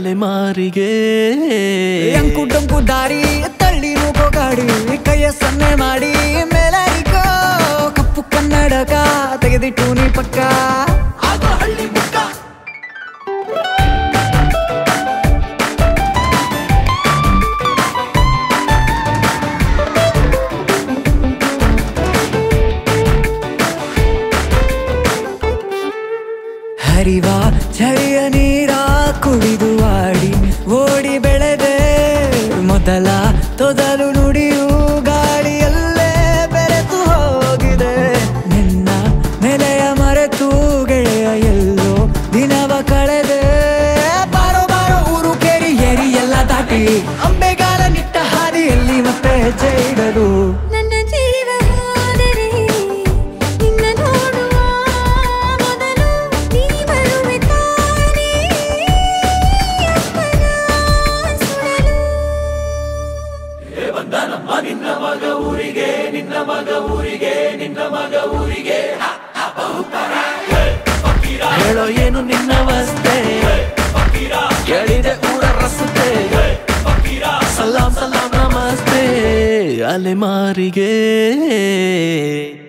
ಅಲೆಮಾರಿಗೆ ಅಂಕು ಡೊಂಕು ದಾರಿ ತಳ್ಳಿ ನೂಕೋ ಗಾಡಿ ಕೈಯ ಸನ್ನೆ ಮಾಡಿ ಮೇಲೆ ಇಕ್ಕೋ. ಕಪ್ಪು ಕನ್ನಡಕ ತೆಗೆದಿಟ್ಟು ನೀ ಪಕ್ಕ ಆಗೋ ಹಳ್ಳಿ ಮುಕ್ಕ ಹರಿವ ಚಳಿಯ ನೀರ ಕುಡಿದು ಆಡಿ ಓಡಿ ಬೆಳೆದೆ ಮೊದಲ ತೊದಲು ನುಡಿಯು ಗಾಳಿಯಲ್ಲೇ ಬೆರೆತು ಹೋಗಿದೆ ನಿನ್ನ ನೆಲೆಯ ಮರೆತು ಗೆಳೆಯ ಎಲ್ಲೋ ದಿನವ ಕಳೆದೆ ಬಾರೋ ಬಾರೋ ಊರು ಕೇರಿ ಏರಿ ಎಲ್ಲ ದಾಟಿ ಅಂಬೆಗಾಲ ನಿಟ್ಟ ಹಾದಿಯಲ್ಲಿ ಮತ್ತೆ ಹೆಜ್ಜೆ ಇಡಲು ನನ್ನ ಜೀವ ಹೋದರೆ ನಿನ್ನ ನೋಡುವ ಮೊದಲು ನೀ ಬರುವೆ ತಾನೇ ಅಪ್ಪನ ಸುಡಲು ಹೇಳೋ ಏನು ನಿನ್ನ ವಸ್ತೆ ಕೇಳಿದೆ ಊರ ರಸ್ತೆ ಸಲಾಂ ಸಲಾಂ ನಮಸ್ತೆ ಅಲೆಮಾರಿಗೆ